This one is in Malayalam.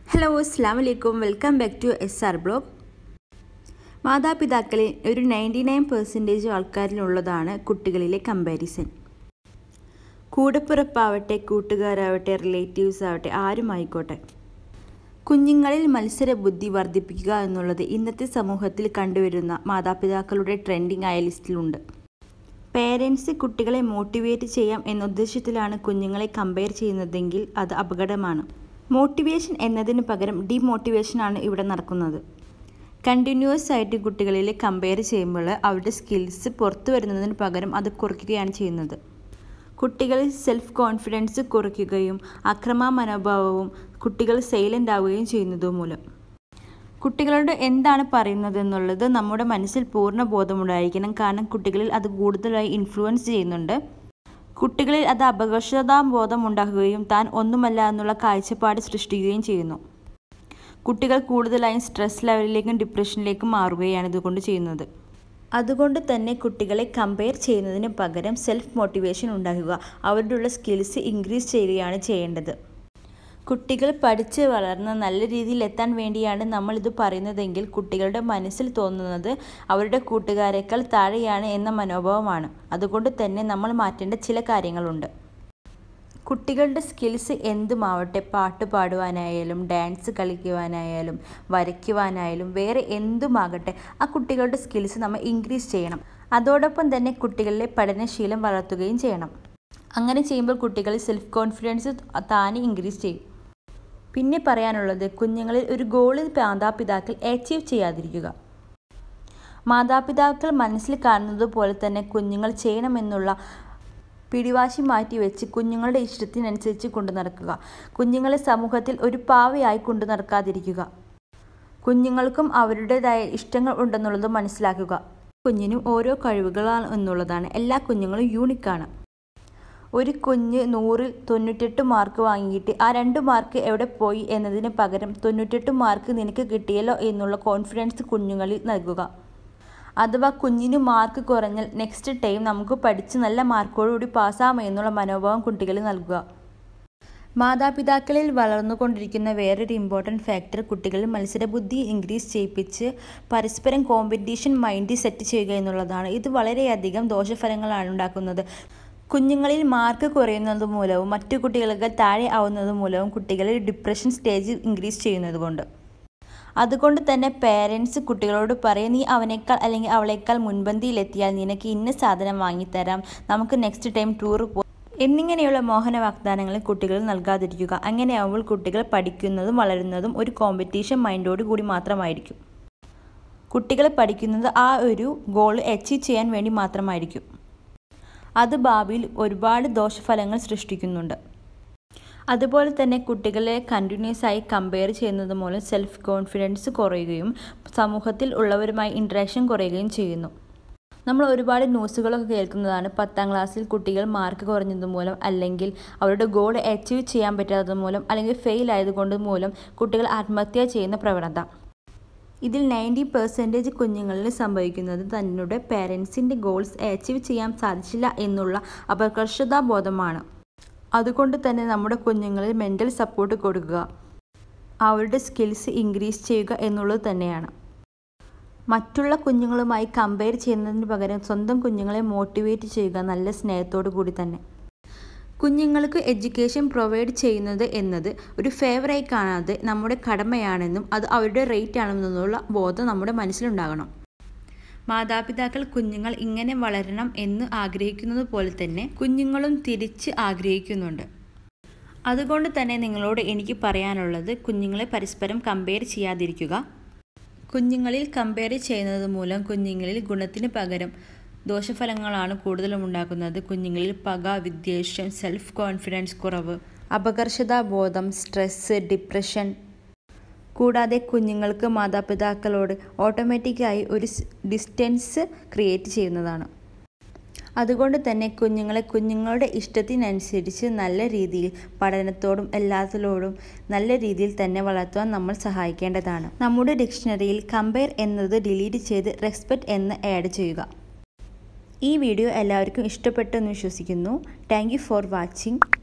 ഹലോ അസ്സാം വലൈക്കും welcome back to S R blog മാതാപിതാക്കളിൽ ഒരു നയൻറ്റി നയൻ പെർസെൻറ്റേജ് ആൾക്കാരിലുള്ളതാണ് കുട്ടികളിലെ കമ്പാരിസൺ കൂടപ്പിറപ്പാവട്ടെ കൂട്ടുകാരാവട്ടെ റിലേറ്റീവ്സ് ആവട്ടെ ആരുമായിക്കോട്ടെ കുഞ്ഞുങ്ങളിൽ മത്സര ബുദ്ധി വർദ്ധിപ്പിക്കുക എന്നുള്ളത് ഇന്നത്തെ സമൂഹത്തിൽ കണ്ടുവരുന്ന മാതാപിതാക്കളുടെ ട്രെൻഡിങ് ആയ ലിസ്റ്റിലുണ്ട് പേരൻസ് കുട്ടികളെ മോട്ടിവേറ്റ് ചെയ്യാം എന്ന ഉദ്ദേശത്തിലാണ് കുഞ്ഞുങ്ങളെ കമ്പയർ ചെയ്യുന്നതെങ്കിൽ അത് അപകടമാണ് മോട്ടിവേഷൻ എന്നതിന് പകരം ഡിമോട്ടിവേഷൻ ആണ് ഇവിടെ നടക്കുന്നത് കണ്ടിന്യൂസ് ആയിട്ട് കുട്ടികളിൽ കമ്പയർ ചെയ്യുമ്പോൾ അവരുടെ സ്കിൽസ് പുറത്തു വരുന്നതിന് പകരം അത് കുറയ്ക്കുകയാണ് ചെയ്യുന്നത് കുട്ടികളിൽ സെൽഫ് കോൺഫിഡൻസ് കുറയ്ക്കുകയും അക്രമ മനോഭാവവും കുട്ടികൾ സൈലൻ്റ് ആവുകയും ചെയ്യുന്നത് മൂലം കുട്ടികളോട് എന്താണ് പറയുന്നത് എന്നുള്ളത് നമ്മുടെ മനസ്സിൽ പൂർണ്ണ ബോധമുണ്ടായിരിക്കണം കാരണം കുട്ടികളിൽ അത് കൂടുതലായി ഇൻഫ്ലുവൻസ് ചെയ്യുന്നുണ്ട് കുട്ടികളിൽ അത് അപകർഷതാബോധം ഉണ്ടാക്കുകയും താൻ ഒന്നുമല്ല എന്നുള്ള കാഴ്ചപ്പാട് സൃഷ്ടിക്കുകയും ചെയ്യുന്നു കുട്ടികൾ കൂടുതലായും സ്ട്രെസ് ലെവലിലേക്കും ഡിപ്രഷനിലേക്കും മാറുകയാണ് ഇതുകൊണ്ട് ചെയ്യുന്നത് അതുകൊണ്ട് തന്നെ കുട്ടികളെ കമ്പയർ ചെയ്യുന്നതിന് പകരം സെൽഫ് മോട്ടിവേഷൻ ഉണ്ടാക്കുക അവരുടെ സ്കിൽസ് ഇൻക്രീസ് ചെയ്യുകയാണ് ചെയ്യേണ്ടത് കുട്ടികൾ പഠിച്ച് വളർന്ന് നല്ല രീതിയിൽ എത്താൻ വേണ്ടിയാണ് നമ്മൾ ഇത് പറയുന്നതെങ്കിൽ കുട്ടികളുടെ മനസ്സിൽ തോന്നുന്നത് അവരുടെ കൂട്ടുകാരേക്കാൾ താഴെയാണ് എന്ന മനോഭാവമാണ് അതുകൊണ്ട് തന്നെ നമ്മൾ മാറ്റേണ്ട ചില കാര്യങ്ങളുണ്ട് കുട്ടികളുടെ സ്കിൽസ് എന്തുമാവട്ടെ പാട്ട് പാടുവാനായാലും ഡാൻസ് കളിക്കുവാനായാലും വരയ്ക്കുവാനായാലും വേറെ എന്തുമാകട്ടെ ആ കുട്ടികളുടെ സ്കിൽസ് നമ്മൾ ഇൻക്രീസ് ചെയ്യണം അതോടൊപ്പം തന്നെ കുട്ടികളിലെ പഠനശീലം വളർത്തുകയും ചെയ്യണം അങ്ങനെ ചെയ്യുമ്പോൾ കുട്ടികളിൽ സെൽഫ് കോൺഫിഡൻസ് താനെ ഇൻക്രീസ് ചെയ്യും പിന്നെ പറയാനുള്ളത് കുഞ്ഞുങ്ങളിൽ ഒരു ഗോളിൽ മാതാപിതാക്കൾ അച്ചീവ് ചെയ്യാതിരിക്കുക മാതാപിതാക്കൾ മനസ്സിൽ കാണുന്നത് പോലെ തന്നെ കുഞ്ഞുങ്ങൾ ചെയ്യണമെന്നുള്ള പിടിവാശി മാറ്റിവെച്ച് കുഞ്ഞുങ്ങളുടെ ഇഷ്ടത്തിനനുസരിച്ച് കൊണ്ടു നടക്കുക കുഞ്ഞുങ്ങളെ സമൂഹത്തിൽ ഒരു പാവയായി കൊണ്ടു നടക്കാതിരിക്കുക കുഞ്ഞുങ്ങൾക്കും അവരുടേതായ ഇഷ്ടങ്ങൾ ഉണ്ടെന്നുള്ളത് മനസ്സിലാക്കുക കുഞ്ഞിനും ഓരോ കഴിവുകളാണ് എന്നുള്ളതാണ് എല്ലാ കുഞ്ഞുങ്ങളും യൂണിക്കാണ് ഒരു കുഞ്ഞ് നൂറിൽ തൊണ്ണൂറ്റെട്ട് മാർക്ക് വാങ്ങിയിട്ട് ആ രണ്ട് മാർക്ക് എവിടെ പോയി എന്നതിന് പകരം തൊണ്ണൂറ്റെട്ട് മാർക്ക് നിനക്ക് കിട്ടിയല്ലോ എന്നുള്ള കോൺഫിഡൻസ് കുഞ്ഞുങ്ങളിൽ നൽകുക അഥവാ കുഞ്ഞിന് മാർക്ക് കുറഞ്ഞാൽ നെക്സ്റ്റ് ടൈം നമുക്ക് പഠിച്ച് നല്ല മാർക്കോടുകൂടി പാസ്സാമോ എന്നുള്ള മനോഭാവം കുട്ടികളിൽ നൽകുക മാതാപിതാക്കളിൽ വളർന്നുകൊണ്ടിരിക്കുന്ന വേറൊരു ഇമ്പോർട്ടൻറ്റ് ഫാക്ടർ കുട്ടികളിൽ മത്സരബുദ്ധി ഇൻക്രീസ് ചെയ്യിപ്പിച്ച് പരസ്പരം കോമ്പറ്റീഷൻ മൈൻഡ് സെറ്റ് ചെയ്യുക എന്നുള്ളതാണ് ഇത് വളരെയധികം ദോഷഫലങ്ങളാണ് ഉണ്ടാക്കുന്നത് കുഞ്ഞുങ്ങളിൽ മാർക്ക് കുറയുന്നത് മൂലവും മറ്റു കുട്ടികൾക്ക് താഴെ ആവുന്നത് മൂലവും കുട്ടികളിൽ ഡിപ്രഷൻ സ്റ്റേജ് ഇൻക്രീസ് ചെയ്യുന്നത് കൊണ്ട് അതുകൊണ്ട് തന്നെ പേരൻസ് കുട്ടികളോട് പറയും നീ അവനേക്കാൾ അല്ലെങ്കിൽ അവളേക്കാൾ മുൻപന്തിയിലെത്തിയാൽ നിനക്ക് ഇന്ന സാധനം വാങ്ങിത്തരാം നമുക്ക് നെക്സ്റ്റ് ടൈം ടൂർ പോ എന്നിങ്ങനെയുള്ള മോഹന വാഗ്ദാനങ്ങൾ കുട്ടികൾ നൽകാതിരിക്കുക അങ്ങനെയാവുമ്പോൾ കുട്ടികൾ പഠിക്കുന്നതും വളരുന്നതും ഒരു കോമ്പറ്റീഷൻ മൈൻഡോട് കൂടി മാത്രമായിരിക്കും കുട്ടികൾ പഠിക്കുന്നത് ആ ഒരു ഗോൾ അച്ചീവ് ചെയ്യാൻ വേണ്ടി മാത്രമായിരിക്കും അത് ഭാവിയിൽ ഒരുപാട് ദോഷഫലങ്ങൾ സൃഷ്ടിക്കുന്നുണ്ട് അതുപോലെ തന്നെ കുട്ടികളെ കണ്ടിന്യൂസ് ആയി കമ്പയർ ചെയ്യുന്നത് മൂലം സെൽഫ് കോൺഫിഡൻസ് കുറയുകയും സമൂഹത്തിൽ ഉള്ളവരുമായി ഇൻട്രാക്ഷൻ കുറയുകയും ചെയ്യുന്നു നമ്മൾ ഒരുപാട് ന്യൂസുകളൊക്കെ കേൾക്കുന്നതാണ് പത്താം ക്ലാസ്സിൽ കുട്ടികൾ മാർക്ക് കുറഞ്ഞത് മൂലം അല്ലെങ്കിൽ അവരുടെ ഗോൾ അച്ചീവ് ചെയ്യാൻ പറ്റാത്തത് മൂലം അല്ലെങ്കിൽ ഫെയിൽ ആയതുകൊണ്ട് മൂലം കുട്ടികൾ ആത്മഹത്യ ചെയ്യുന്ന പ്രവണത ഇതിൽ നയൻറ്റി പെർസെൻറ്റേജ് കുഞ്ഞുങ്ങളിൽ സംഭവിക്കുന്നത് തങ്ങളുടെ പേരൻസിൻ്റെ ഗോൾസ് അച്ചീവ് ചെയ്യാൻ സാധിച്ചില്ല എന്നുള്ള അപകർഷതാബോധമാണ് അതുകൊണ്ട് തന്നെ നമ്മുടെ കുഞ്ഞുങ്ങളിൽ മെൻ്റൽ സപ്പോർട്ട് കൊടുക്കുക അവരുടെ സ്കിൽസ് ഇൻക്രീസ് ചെയ്യുക എന്നുള്ളത് തന്നെയാണ് മറ്റുള്ള കുഞ്ഞുങ്ങളുമായി കമ്പയർ ചെയ്യുന്നതിന് പകരം സ്വന്തം കുഞ്ഞുങ്ങളെ മോട്ടിവേറ്റ് ചെയ്യുക നല്ല സ്നേഹത്തോടു കൂടി തന്നെ കുഞ്ഞുങ്ങൾക്ക് എഡ്യൂക്കേഷൻ പ്രൊവൈഡ് ചെയ്യുന്നത് എന്നത് ഒരു ഫേവറായി കാണാതെ നമ്മുടെ കടമയാണെന്നും അത് അവരുടെ റേറ്റ് ആണെന്നുള്ള ബോധം നമ്മുടെ മനസ്സിലുണ്ടാകണം മാതാപിതാക്കൾ കുഞ്ഞുങ്ങൾ ഇങ്ങനെ വളരണം എന്ന് ആഗ്രഹിക്കുന്നത് പോലെ തന്നെ കുഞ്ഞുങ്ങളും തിരിച്ച് ആഗ്രഹിക്കുന്നുണ്ട് അതുകൊണ്ട് തന്നെ നിങ്ങളോട് എനിക്ക് പറയാനുള്ളത് കുഞ്ഞുങ്ങളെ പരസ്പരം കമ്പയർ ചെയ്യാതിരിക്കുക കുഞ്ഞുങ്ങളിൽ കമ്പയർ ചെയ്യുന്നത് മൂലം കുഞ്ഞുങ്ങളിൽ ഗുണത്തിന് പകരം ദോഷഫലങ്ങളാണ് കൂടുതലും ഉണ്ടാക്കുന്നത് കുഞ്ഞുങ്ങളിൽ പക വിദ്വേഷം സെൽഫ് കോൺഫിഡൻസ് കുറവ് അപകർഷതാബോധം സ്ട്രെസ്സ് ഡിപ്രഷൻ കൂടാതെ കുഞ്ഞുങ്ങൾക്ക് മാതാപിതാക്കളോട് ഓട്ടോമാറ്റിക്കായി ഒരു ഡിസ്റ്റൻസ് ക്രിയേറ്റ് ചെയ്യുന്നതാണ് അതുകൊണ്ട് തന്നെ കുഞ്ഞുങ്ങളെ കുഞ്ഞുങ്ങളുടെ ഇഷ്ടത്തിനനുസരിച്ച് നല്ല രീതിയിൽ പഠനത്തോടും എല്ലാത്തിലോടും നല്ല രീതിയിൽ തന്നെ വളർത്തുവാൻ നമ്മൾ സഹായിക്കേണ്ടതാണ് നമ്മുടെ ഡിക്ഷണറിയിൽ കമ്പയർ എന്നത് ഡിലീറ്റ് ചെയ്ത് റെസ്പെക്റ്റ് എന്ന് ആഡ് ചെയ്യുക ഈ വീഡിയോ എല്ലാവർക്കും ഇഷ്ടപ്പെട്ടെന്ന് വിശ്വസിക്കുന്നു താങ്ക് ഫോർ വാച്ചിങ്